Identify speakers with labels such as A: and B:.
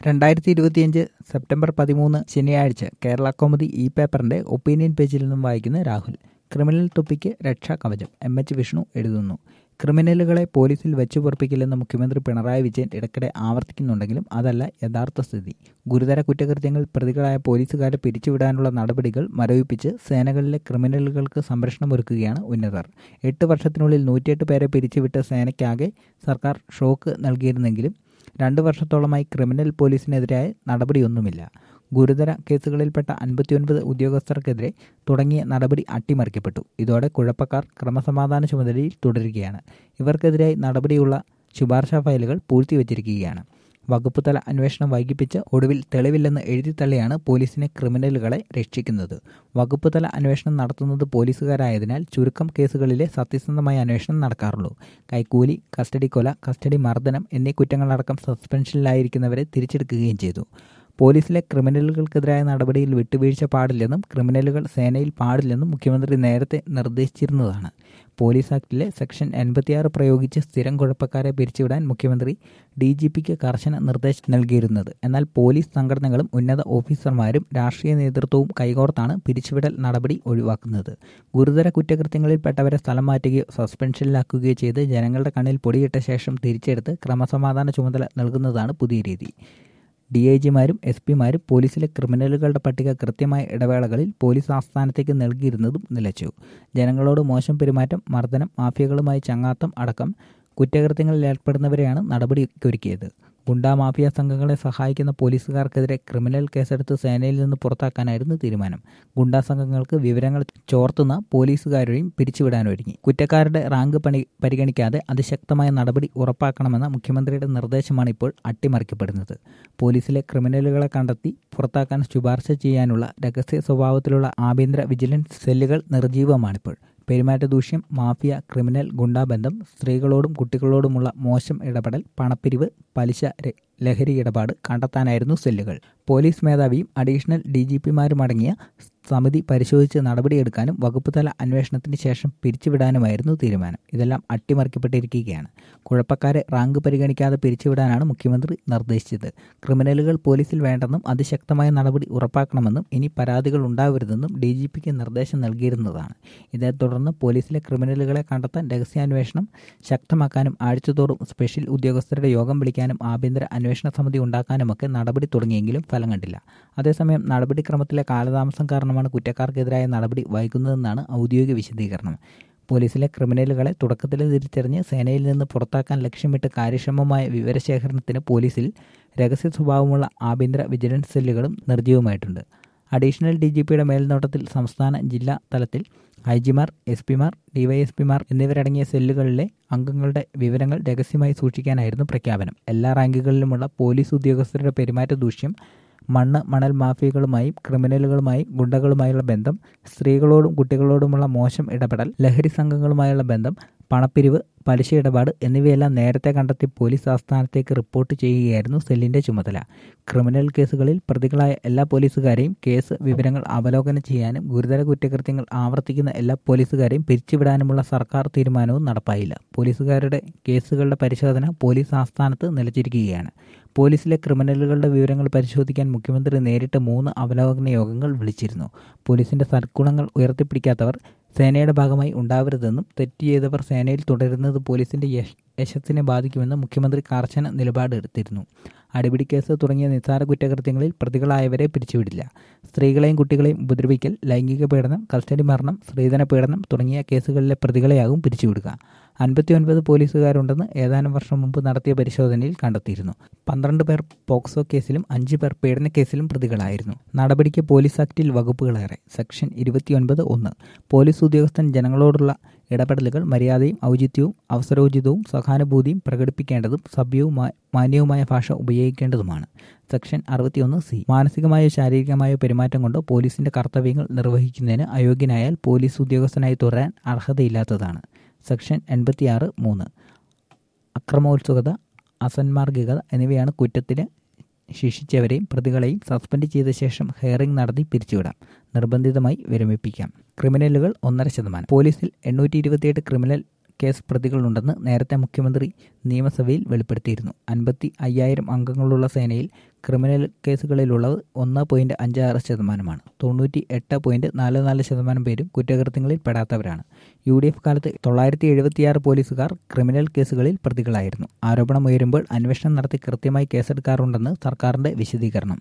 A: രണ്ടായിരത്തി ഇരുപത്തിയഞ്ച് സെപ്റ്റംബർ പതിമൂന്ന് ശനിയാഴ്ച കേരള കോമഡി ഇ പേപ്പറിന്റെ ഒപ്പീനിയൻ പേജിൽ നിന്നും വായിക്കുന്ന രാഹുൽ ക്രിമിനൽ തൊപ്പിക്ക് രക്ഷാ കവചം എം എച്ച് വിഷ്ണു എഴുതുന്നു ക്രിമിനലുകളെ പോലീസിൽ വെച്ചുപൊറപ്പിക്കില്ലെന്ന് മുഖ്യമന്ത്രി പിണറായി വിജയൻ ഇടയ്ക്കിടെ ആവർത്തിക്കുന്നുണ്ടെങ്കിലും അതല്ല യഥാർത്ഥ സ്ഥിതി ഗുരുതര കുറ്റകൃത്യങ്ങൾ പ്രതികളായ പോലീസുകാരെ പിരിച്ചുവിടാനുള്ള നടപടികൾ മരവിപ്പിച്ച് സേനകളിലെ ക്രിമിനലുകൾക്ക് സംരക്ഷണമൊരുക്കുകയാണ് ഉന്നതർ എട്ട് വർഷത്തിനുള്ളിൽ നൂറ്റിയെട്ട് പേരെ പിരിച്ചുവിട്ട സേനയ്ക്കാകെ സർക്കാർ ഷോക്ക് നൽകിയിരുന്നെങ്കിലും രണ്ട് വർഷത്തോളമായി ക്രിമിനൽ പോലീസിനെതിരായ നടപടിയൊന്നുമില്ല ഗുരുതര കേസുകളിൽപ്പെട്ട അൻപത്തിയൊൻപത് ഉദ്യോഗസ്ഥർക്കെതിരെ തുടങ്ങിയ നടപടി അട്ടിമറിക്കപ്പെട്ടു ഇതോടെ കുഴപ്പക്കാർ ക്രമസമാധാന ചുമതലയിൽ തുടരുകയാണ് ഇവർക്കെതിരായി നടപടിയുള്ള ശുപാർശ ഫയലുകൾ പൂഴ്ത്തിവച്ചിരിക്കുകയാണ് വകുപ്പ് തല അന്വേഷണം വൈകിപ്പിച്ച് ഒടുവിൽ തെളിവില്ലെന്ന് എഴുതിത്തള്ളിയാണ് പോലീസിനെ ക്രിമിനലുകളെ രക്ഷിക്കുന്നത് വകുപ്പ് തല അന്വേഷണം നടത്തുന്നത് പോലീസുകാരായതിനാൽ ചുരുക്കം കേസുകളിലെ സത്യസന്ധമായ അന്വേഷണം നടക്കാറുള്ളൂ കൈക്കൂലി കസ്റ്റഡി കൊല കസ്റ്റഡി മർദ്ദനം എന്നീ കുറ്റങ്ങളടക്കം സസ്പെൻഷനിലായിരിക്കുന്നവരെ തിരിച്ചെടുക്കുകയും ചെയ്തു പോലീസിലെ ക്രിമിനലുകൾക്കെതിരായ നടപടിയിൽ വിട്ടുവീഴ്ച പാടില്ലെന്നും ക്രിമിനലുകൾ സേനയിൽ പാടില്ലെന്നും മുഖ്യമന്ത്രി നേരത്തെ നിർദ്ദേശിച്ചിരുന്നതാണ് പോലീസ് ആക്ടിലെ സെക്ഷൻ എൺപത്തിയാറ് പ്രയോഗിച്ച് സ്ഥിരം കുഴപ്പക്കാരെ പിരിച്ചുവിടാൻ മുഖ്യമന്ത്രി ഡി ജി പിക്ക് കർശന നിർദ്ദേശം നൽകിയിരുന്നത് എന്നാൽ പോലീസ് സംഘടനകളും ഉന്നത ഓഫീസർമാരും രാഷ്ട്രീയ നേതൃത്വവും കൈകോർത്താണ് പിരിച്ചുവിടൽ നടപടി ഒഴിവാക്കുന്നത് ഗുരുതര കുറ്റകൃത്യങ്ങളിൽപ്പെട്ടവരെ സ്ഥലം മാറ്റുകയോ സസ്പെൻഷനിലാക്കുകയോ ചെയ്ത് ജനങ്ങളുടെ കണ്ണിൽ പൊടിയിട്ട ശേഷം തിരിച്ചെടുത്ത് ക്രമസമാധാന ചുമതല നൽകുന്നതാണ് പുതിയ രീതി ഡി ഐ ജിമാരും എസ് പിമാരും പോലീസിലെ ക്രിമിനലുകളുടെ പട്ടിക കൃത്യമായ ഇടവേളകളിൽ പോലീസ് ആസ്ഥാനത്തേക്ക് നൽകിയിരുന്നതും നിലച്ചു ജനങ്ങളോട് മോശം പെരുമാറ്റം മർദ്ദനം മാഫിയകളുമായി ചങ്ങാത്തം അടക്കം കുറ്റകൃത്യങ്ങളിൽ ഏർപ്പെടുന്നവരെയാണ് നടപടിയൊരുക്കിയത് ഗുണ്ടാ മാഫിയ സംഘങ്ങളെ സഹായിക്കുന്ന പോലീസുകാർക്കെതിരെ ക്രിമിനൽ കേസെടുത്ത് സേനയിൽ നിന്ന് പുറത്താക്കാനായിരുന്നു തീരുമാനം ഗുണ്ടാ സംഘങ്ങൾക്ക് വിവരങ്ങൾ ചോർത്തുന്ന പോലീസുകാരെയും പിരിച്ചുവിടാനൊരുങ്ങി കുറ്റക്കാരുടെ റാങ്ക് പണി പരിഗണിക്കാതെ അതിശക്തമായ നടപടി ഉറപ്പാക്കണമെന്ന മുഖ്യമന്ത്രിയുടെ നിർദ്ദേശമാണ് ഇപ്പോൾ അട്ടിമറിക്കപ്പെടുന്നത് പോലീസിലെ ക്രിമിനലുകളെ കണ്ടെത്തി പുറത്താക്കാൻ ശുപാർശ ചെയ്യാനുള്ള രഹസ്യ സ്വഭാവത്തിലുള്ള ആഭ്യന്തര വിജിലൻസ് സെല്ലുകൾ നിർജീവമാണിപ്പോൾ പെരുമാറ്റ ദൂഷ്യം മാഫിയ ക്രിമിനൽ ഗുണ്ടാബന്ധം സ്ത്രീകളോടും കുട്ടികളോടുമുള്ള മോശം ഇടപെടൽ പണപ്പിരിവ് പലിശ ലഹരി ഇടപാട് കണ്ടെത്താനായിരുന്നു സെല്ലുകൾ പോലീസ് മേധാവിയും അഡീഷണൽ ഡി ജി പിമാരുമടങ്ങിയ സമിതി പരിശോധിച്ച് നടപടിയെടുക്കാനും വകുപ്പ് തല അന്വേഷണത്തിന് ശേഷം പിരിച്ചുവിടാനുമായിരുന്നു തീരുമാനം ഇതെല്ലാം അട്ടിമറിക്കപ്പെട്ടിരിക്കുകയാണ് കുഴപ്പക്കാരെ റാങ്ക് പരിഗണിക്കാതെ പിരിച്ചുവിടാനാണ് മുഖ്യമന്ത്രി നിർദ്ദേശിച്ചത് ക്രിമിനലുകൾ പോലീസിൽ വേണ്ടെന്നും അതിശക്തമായ നടപടി ഉറപ്പാക്കണമെന്നും ഇനി പരാതികൾ ഉണ്ടാവരുതെന്നും ഡി ജി പിക്ക് നിർദ്ദേശം നൽകിയിരുന്നതാണ് ഇതേ തുടർന്ന് പോലീസിലെ ക്രിമിനലുകളെ കണ്ടെത്താൻ രഹസ്യാന്വേഷണം ശക്തമാക്കാനും ആഴ്ചതോറും സ്പെഷ്യൽ ഉദ്യോഗസ്ഥരുടെ യോഗം വിളിക്കാനും ആഭ്യന്തര അന്വേഷണ സമിതി ഉണ്ടാക്കാനുമൊക്കെ നടപടി തുടങ്ങിയെങ്കിലും ഫലം കണ്ടില്ല അതേസമയം നടപടിക്രമത്തിലെ കാലതാമസം കാരണമാണ് കുറ്റക്കാർക്കെതിരായ നടപടി വൈകുന്നതെന്നാണ് ഔദ്യോഗിക വിശദീകരണം പോലീസിലെ ക്രിമിനലുകളെ തുടക്കത്തിൽ തിരിച്ചറിഞ്ഞ് സേനയിൽ നിന്ന് പുറത്താക്കാൻ ലക്ഷ്യമിട്ട് കാര്യക്ഷമമായ വിവരശേഖരണത്തിന് പോലീസിൽ രഹസ്യ സ്വഭാവമുള്ള ആഭ്യന്തര വിജിലൻസ് സെല്ലുകളും നിർജ്ജീവമായിട്ടുണ്ട് അഡീഷണൽ ഡി ജി പിയുടെ മേൽനോട്ടത്തിൽ സംസ്ഥാന ജില്ലാ തലത്തിൽ ഐ ജിമാർ എസ് പിമാർ ഡിവൈഎസ്പിമാർ എന്നിവരടങ്ങിയ സെല്ലുകളിലെ അംഗങ്ങളുടെ വിവരങ്ങൾ രഹസ്യമായി സൂക്ഷിക്കാനായിരുന്നു പ്രഖ്യാപനം എല്ലാ റാങ്കുകളിലുമുള്ള പോലീസ് ഉദ്യോഗസ്ഥരുടെ പെരുമാറ്റ ദൂഷ്യം മണ്ണ് മണൽ മാഫിയകളുമായും ക്രിമിനലുകളുമായും ഗുണ്ടകളുമായുള്ള ബന്ധം സ്ത്രീകളോടും കുട്ടികളോടുമുള്ള മോശം ഇടപെടൽ ലഹരി സംഘങ്ങളുമായുള്ള ബന്ധം പണപ്പിരിവ് പലിശ ഇടപാട് എന്നിവയെല്ലാം നേരത്തെ കണ്ടെത്തി പോലീസ് ആസ്ഥാനത്തേക്ക് റിപ്പോർട്ട് ചെയ്യുകയായിരുന്നു സെല്ലിന്റെ ചുമതല ക്രിമിനൽ കേസുകളിൽ പ്രതികളായ എല്ലാ പോലീസുകാരെയും കേസ് വിവരങ്ങൾ അവലോകനം ചെയ്യാനും ഗുരുതര കുറ്റകൃത്യങ്ങൾ ആവർത്തിക്കുന്ന എല്ലാ പോലീസുകാരെയും പിരിച്ചുവിടാനുമുള്ള സർക്കാർ തീരുമാനവും നടപ്പായില്ല പോലീസുകാരുടെ കേസുകളുടെ പരിശോധന പോലീസ് ആസ്ഥാനത്ത് നിലച്ചിരിക്കുകയാണ് പോലീസിലെ ക്രിമിനലുകളുടെ വിവരങ്ങൾ പരിശോധിക്കാൻ മുഖ്യമന്ത്രി നേരിട്ട് മൂന്ന് അവലോകന യോഗങ്ങൾ വിളിച്ചിരുന്നു പോലീസിന്റെ സദ്ഗുണങ്ങൾ ഉയർത്തിപ്പിടിക്കാത്തവർ സേനയുടെ ഭാഗമായി ഉണ്ടാവരുതെന്നും തെറ്റ് ചെയ്തവർ സേനയിൽ തുടരുന്നത് പോലീസിന്റെ യശസ്സിനെ ബാധിക്കുമെന്ന് മുഖ്യമന്ത്രി കർശന നിലപാടെടുത്തിരുന്നു അടിപിടി കേസ് തുടങ്ങിയ നിസ്സാര കുറ്റകൃത്യങ്ങളിൽ പ്രതികളായവരെ പിരിച്ചുവിടില്ല സ്ത്രീകളെയും കുട്ടികളെയും ഉപദ്രവിക്കൽ ലൈംഗിക പീഡനം കസ്റ്റഡി മരണം സ്ത്രീധന പീഡനം തുടങ്ങിയ കേസുകളിലെ പ്രതികളെയാകും പിരിച്ചുവിടുക അൻപത്തിയൊൻപത് പോലീസുകാരുണ്ടെന്ന് ഏതാനും വർഷം മുമ്പ് നടത്തിയ പരിശോധനയിൽ കണ്ടെത്തിയിരുന്നു പന്ത്രണ്ട് പേർ പോക്സോ കേസിലും അഞ്ച് പേർ പീഡന കേസിലും പ്രതികളായിരുന്നു നടപടിക്ക് പോലീസ് ആക്ടിൽ വകുപ്പുകളേറെ സെക്ഷൻ ഇരുപത്തിയൊൻപത് ഒന്ന് പോലീസ് ഉദ്യോഗസ്ഥൻ ജനങ്ങളോടുള്ള ഇടപെടലുകൾ മര്യാദയും ഔചിത്യവും അവസരോചിതവും സഹാനുഭൂതിയും പ്രകടിപ്പിക്കേണ്ടതും സഭ്യവും മാന്യവുമായ ഭാഷ ഉപയോഗിക്കേണ്ടതുമാണ് സെക്ഷൻ അറുപത്തിയൊന്ന് സി മാനസികമായോ ശാരീരികമായോ പെരുമാറ്റം കൊണ്ട് പോലീസിന്റെ കർത്തവ്യങ്ങൾ നിർവഹിക്കുന്നതിന് അയോഗ്യനായാൽ പോലീസ് ഉദ്യോഗസ്ഥനായി തുടരാൻ അർഹതയില്ലാത്തതാണ് സെക്ഷൻ എൺപത്തിയാറ് മൂന്ന് അക്രമോത്സുകത അസന്മാർഗികത എന്നിവയാണ് കുറ്റത്തിന് ശിക്ഷിച്ചവരെയും പ്രതികളെയും സസ്പെൻഡ് ചെയ്ത ശേഷം ഹെയറിംഗ് നടത്തി പിരിച്ചുവിടാം നിർബന്ധിതമായി വിരമിപ്പിക്കാം ക്രിമിനലുകൾ ഒന്നര ശതമാനം പോലീസിൽ എണ്ണൂറ്റി ഇരുപത്തിയെട്ട് ക്രിമിനൽ കേസ് പ്രതികളുണ്ടെന്ന് നേരത്തെ മുഖ്യമന്ത്രി നിയമസഭയിൽ വെളിപ്പെടുത്തിയിരുന്നു അൻപത്തി അയ്യായിരം അംഗങ്ങളുള്ള സേനയിൽ ക്രിമിനൽ കേസുകളിലുള്ളത് ഒന്ന് പോയിന്റ് അഞ്ച് ആറ് ശതമാനമാണ് തൊണ്ണൂറ്റി എട്ട് പോയിന്റ് നാല് നാല് ശതമാനം പേരും കുറ്റകൃത്യങ്ങളിൽ പെടാത്തവരാണ് യു ഡി എഫ് കാലത്ത് തൊള്ളായിരത്തി എഴുപത്തിയാറ് പോലീസുകാർ ക്രിമിനൽ കേസുകളിൽ പ്രതികളായിരുന്നു ആരോപണം ഉയരുമ്പോൾ അന്വേഷണം നടത്തി കൃത്യമായി കേസെടുക്കാറുണ്ടെന്ന് സർക്കാരിന്റെ വിശദീകരണം